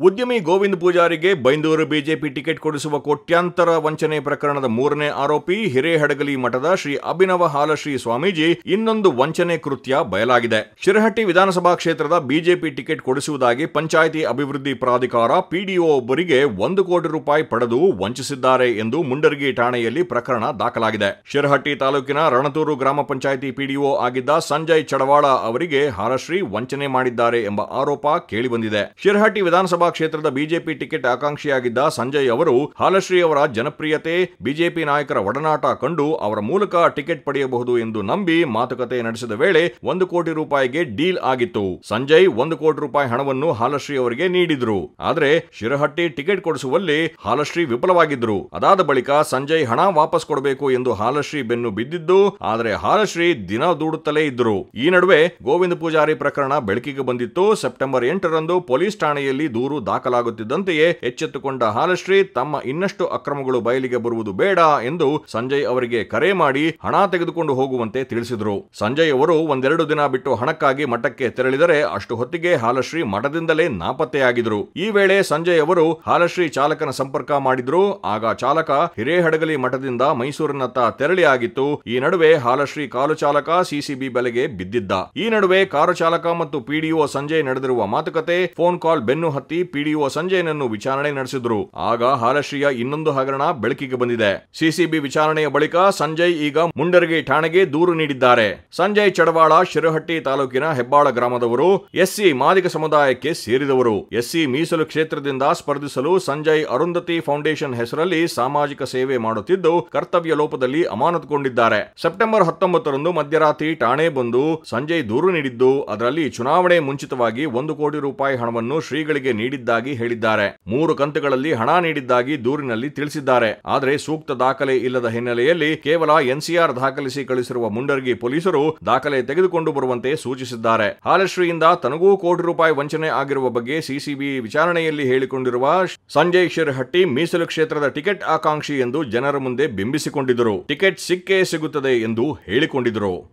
ಉದ್ಯಮಿ ಗೋವಿಂದ ಪೂಜಾರಿಗೆ Byndoor BJP ticket ಕೊಡಿಸುವ ಕೋಟ್ಯಾಂತರ ವಂಚನೆ ಪ್ರಕರಣದ ಮೂರನೇ ಆರೋಪಿ ಹಿರೇಹಡಗಲಿ ಮಠದ ಶ್ರೀ ಅಭಿನವ ಹಾಲಶ್ರೀ ಸ್ವಾಮೀಜಿ ಇನ್ನೊಂದು ವಂಚನೆ ಕೃತ್ಯ ಬಯಲಾಗಿದೆ ಶಿರಹಟ್ಟಿ ವಿಧಾನಸಭಾ ಕ್ಷೇತ್ರದ ಬಿಜೆಪಿ ಟಿಕೆಟ್ ಕೊಡಿಸುವುದಾಗಿ ಪಂಚಾಯಿತಿ ಅಭಿವೃದ್ಧಿ ಪ್ರಾಧಿಕಾರ ಪಿಡಿಒ ಒಬ್ಬರಿಗೆ ಒಂದು ಕೋಟಿ ರೂಪಾಯಿ ಪಡೆದು ವಂಚಿಸಿದ್ದಾರೆ ಎಂದು ಮುಂಡರಗಿ ಠಾಣೆಯಲ್ಲಿ ಪ್ರಕರಣ ದಾಖಲಾಗಿದೆ ಶಿರಹಟ್ಟಿ ತಾಲೂಕಿನ ರಣತೂರು ಗ್ರಾಮ ಪಂಚಾಯಿತಿ ಪಿಡಿಒ ಆಗಿದ್ದ ಸಂಜಯ್ ಚಡವಾಳ ಅವರಿಗೆ ಹಾಲಶ್ರೀ ವಂಚನೆ ಮಾಡಿದ್ದಾರೆ ಎಂಬ ಆರೋಪ ಕೇಳಿಬಂದಿದೆ ಶಿರಹಟ್ಟಿ ವಿಧಾನಸಭಾ ಕ್ಷೇತ್ರದ ಬಿಜೆಪಿ ಟಿಕೆಟ್ ಆಕಾಂಕ್ಷಿಯಾಗಿದ್ದ ಸಂಜಯ್ ಅವರು ಹಾಲಶ್ರೀ ಅವರ ಜನಪ್ರಿಯತೆ ಬಿಜೆಪಿ ನಾಯಕರ ಒಡನಾಟ ಕಂಡು ಅವರ ಮೂಲಕ ಟಿಕೆಟ್ ಪಡೆಯಬಹುದು ಎಂದು ನಂಬಿ ಮಾತುಕತೆ ನಡೆಸಿದ ವೇಳೆ ಒಂದು ಕೋಟಿ ರೂಪಾಯಿಗೆ ಡೀಲ್ ಆಗಿತ್ತು ಸಂಜಯ್ ಒಂದು ಕೋಟಿ ರೂಪಾಯಿ ಹಣವನ್ನು ಹಾಲಶ್ರೀ ಅವರಿಗೆ ನೀಡಿದ್ರು ಆದರೆ ಶಿರಹಟ್ಟಿ ಟಿಕೆಟ್ ಕೊಡಿಸುವಲ್ಲಿ ಹಾಲಶ್ರೀ ವಿಫಲವಾಗಿದ್ರು ಅದಾದ ಬಳಿಕ ಸಂಜಯ್ ಹಣ ವಾಪಸ್ ಕೊಡಬೇಕು ಎಂದು ಹಾಲಶ್ರೀ ಬೆನ್ನು ಬಿದ್ದಿದ್ದು ಆದರೆ ಹಾಲಶ್ರೀ ದಿನ ದೂಡುತ್ತಲೇ ಇದ್ರು ಈ ನಡುವೆ ಗೋವಿಂದ ಪೂಜಾರಿ ಪ್ರಕರಣ ಬೆಳಕಿಗೆ ಬಂದಿತ್ತು ಸೆಪ್ಟೆಂಬರ್ ಎಂಟರಂದು ಪೊಲೀಸ್ ಠಾಣೆಯಲ್ಲಿ ದೂರು ದಾಖಲಾಗುತ್ತಿದ್ದಂತೆಯೇ ಎಚ್ಚೆತ್ತುಕೊಂಡ ಹಾಲಶ್ರೀ ತಮ್ಮ ಇನ್ನಷ್ಟು ಅಕ್ರಮಗಳು ಬಯಲಿಗೆ ಬರುವುದು ಬೇಡ ಎಂದು ಸಂಜಯ್ ಅವರಿಗೆ ಕರೆ ಮಾಡಿ ಹಣ ತೆಗೆದುಕೊಂಡು ಹೋಗುವಂತೆ ತಿಳಿಸಿದ್ರು ಸಂಜಯ್ ಅವರು ಒಂದೆರಡು ದಿನ ಬಿಟ್ಟು ಹಣಕ್ಕಾಗಿ ಮಠಕ್ಕೆ ತೆರಳಿದರೆ ಅಷ್ಟು ಹೊತ್ತಿಗೆ ಹಾಲಶ್ರೀ ಮಠದಿಂದಲೇ ನಾಪತ್ತೆಯಾಗಿದ್ರು ಈ ವೇಳೆ ಸಂಜಯ್ ಅವರು ಹಾಲಶ್ರೀ ಚಾಲಕನ ಸಂಪರ್ಕ ಮಾಡಿದ್ರು ಆಗ ಚಾಲಕ ಹಿರೇಹಡಗಲಿ ಮಠದಿಂದ ಮೈಸೂರಿನತ್ತ ತೆರಳಿ ಆಗಿತ್ತು ಈ ನಡುವೆ ಹಾಲಶ್ರೀ ಕಾಲು ಚಾಲಕ ಸಿಸಿಬಿ ಬಲೆಗೆ ಬಿದ್ದಿದ್ದ ಈ ನಡುವೆ ಕಾರು ಚಾಲಕ ಮತ್ತು ಪಿಡಿಒ ಸಂಜಯ್ ನಡೆದಿರುವ ಮಾತುಕತೆ ಫೋನ್ ಕಾಲ್ ಬೆನ್ನು ಹತ್ತಿ ಪಿಡಿಒ ಸಂಜಯ್ನನ್ನು ವಿಚಾರಣೆ ನಡೆಸಿದ್ರು ಆಗ ಹಾಲಶ್ರೀಯ ಇನ್ನೊಂದು ಹಗರಣ ಬೆಳಕಿಗೆ ಬಂದಿದೆ ಸಿಸಿಬಿ ವಿಚಾರಣೆಯ ಬಳಿಕ ಸಂಜಯ್ ಈಗ ಮುಂಡರಗಿ ಠಾಣೆಗೆ ದೂರು ನೀಡಿದ್ದಾರೆ ಸಂಜಯ್ ಚಡವಾಳ ಶಿರಹಟ್ಟಿ ತಾಲೂಕಿನ ಹೆಬ್ಬಾಳ ಗ್ರಾಮದವರು ಎಸ್ಸಿ ಮಾದಿಗ ಸಮುದಾಯಕ್ಕೆ ಸೇರಿದವರು ಎಸ್ಸಿ ಮೀಸಲು ಕ್ಷೇತ್ರದಿಂದ ಸ್ಪರ್ಧಿಸಲು ಸಂಜಯ್ ಅರುಂಧತಿ ಫೌಂಡೇಶನ್ ಹೆಸರಲ್ಲಿ ಸಾಮಾಜಿಕ ಸೇವೆ ಮಾಡುತ್ತಿದ್ದು ಕರ್ತವ್ಯ ಲೋಪದಲ್ಲಿ ಅಮಾನತುಗೊಂಡಿದ್ದಾರೆ ಸೆಪ್ಟೆಂಬರ್ ಹತ್ತೊಂಬತ್ತರಂದು ಮಧ್ಯರಾತ್ರಿ ಠಾಣೆ ಬಂದು ಸಂಜಯ್ ದೂರು ನೀಡಿದ್ದು ಅದರಲ್ಲಿ ಚುನಾವಣೆ ಮುಂಚಿತವಾಗಿ ಒಂದು ಕೋಟಿ ರೂಪಾಯಿ ಹಣವನ್ನು ಶ್ರೀಗಳಿಗೆ ನೀಡಿದ್ದಾಗಿ ಹೇಳಿದ್ದಾರೆ ಮೂರು ಕಂತುಗಳಲ್ಲಿ ಹಣ ನೀಡಿದ್ದಾಗಿ ದೂರಿನಲ್ಲಿ ತಿಳಿಸಿದ್ದಾರೆ ಆದರೆ ಸೂಕ್ತ ದಾಖಲೆ ಇಲ್ಲದ ಹಿನ್ನೆಲೆಯಲ್ಲಿ ಕೇವಲ ಎನ್ಸಿಆರ್ ದಾಖಲಿಸಿ ಕಳಿಸಿರುವ ಮುಂಡರ್ಗಿ ಪೊಲೀಸರು ದಾಖಲೆ ತೆಗೆದುಕೊಂಡು ಬರುವಂತೆ ಸೂಚಿಸಿದ್ದಾರೆ ಹಾಲಶ್ರೀಯಿಂದ ತನಗೂ ಕೋಟಿ ರೂಪಾಯಿ ವಂಚನೆ ಆಗಿರುವ ಬಗ್ಗೆ ಸಿಸಿಬಿ ವಿಚಾರಣೆಯಲ್ಲಿ ಹೇಳಿಕೊಂಡಿರುವ ಸಂಜಯ್ ಶಿರ್ಹಟ್ಟಿ ಮೀಸಲು ಕ್ಷೇತ್ರದ ಟಿಕೆಟ್ ಆಕಾಂಕ್ಷಿ ಎಂದು ಜನರ ಮುಂದೆ ಬಿಂಬಿಸಿಕೊಂಡಿದ್ದರು ಟಿಕೆಟ್ ಸಿಕ್ಕೇ ಸಿಗುತ್ತದೆ ಎಂದು ಹೇಳಿಕೊಂಡಿದ್ದರು